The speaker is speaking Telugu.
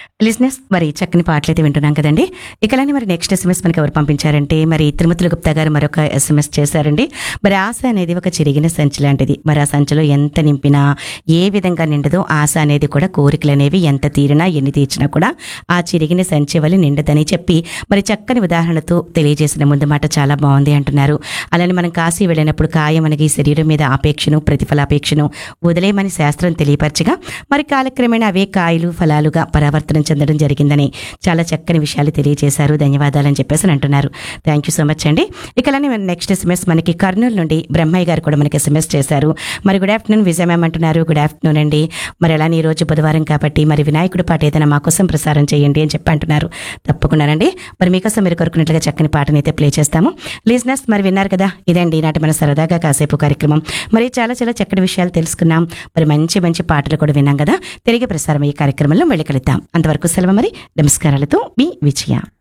లిజినెస్ మరి చక్కని పాటలు అయితే వింటున్నాం కదండి ఇకలానే మరి నెక్స్ట్ ఎస్ఎంఎస్ మనకి ఎవరు పంపించారంటే మరి తిరుమతుల గుప్తా గారు మరొక ఎస్ఎంఎస్ చేశారండి మరి ఆశ అనేది ఒక చిరిగిన సంచి లాంటిది మరి ఆ సంచిలో ఎంత నింపినా ఏ విధంగా నిండదో ఆశ అనేది కూడా కోరికలు అనేవి ఎంత తీరినా ఎన్ని తీర్చినా కూడా ఆ చిరిగిన సంచి వల్ల నిండదని చెప్పి మరి చక్కని ఉదాహరణతో తెలియజేసిన ముందు మాట చాలా బాగుంది అంటున్నారు అలానే మనం కాశీ వెళ్ళినప్పుడు కాయ మనకి శరీరం మీద ఆపేక్షను ప్రతిఫలాపేక్షను వదిలేయమని శాస్త్రం తెలియపరచగా మరి కాలక్రమేణా అవే కాయలు ఫలాలుగా పరావర్తనం చెందడం జరిగిందని చాలా చక్కని విషయాలు తెలియజేశారు ధన్యవాదాలని చెప్పేసి అని అంటున్నారు థ్యాంక్ యూ సో మచ్ అండి ఇక అలానే మన నెక్స్ట్ ఎస్ఎంఎస్ మనకి కర్నూలు నుండి బ్రహ్మయ్య గారు కూడా మనకి ఎస్ఎంఎస్ చేశారు మరి గుడ్ ఆఫ్టర్నూన్ విజయ మ్యామ్ అంటున్నారు గుడ్ ఆఫ్టర్నూన్ అండి మరి అలానే ఈ రోజు బుధవారం కాబట్టి మరి వినాయకుడి పాట ఏదైనా మా కోసం ప్రసారం చేయండి అని చెప్పి అంటున్నారు తప్పకుండానండి మరి మీకోసం మీరు కోరుకున్నట్లుగా చక్కని పాటని అయితే ప్లే చేస్తాము లిజినెస్ మరి విన్నారు కదా ఇదండి ఈనాటి మన సరదాగా కాసేపు కార్యక్రమం మరి చాలా చాలా చక్కటి విషయాలు తెలుసుకున్నాం మరి మంచి మంచి పాటలు కూడా విన్నాం కదా తిరిగి ప్రసారం ఈ కార్యక్రమంలో వెళ్ళి కలుద్దాం అంతవరకు సెలవు మరి నమస్కారాలతో మీ విజయ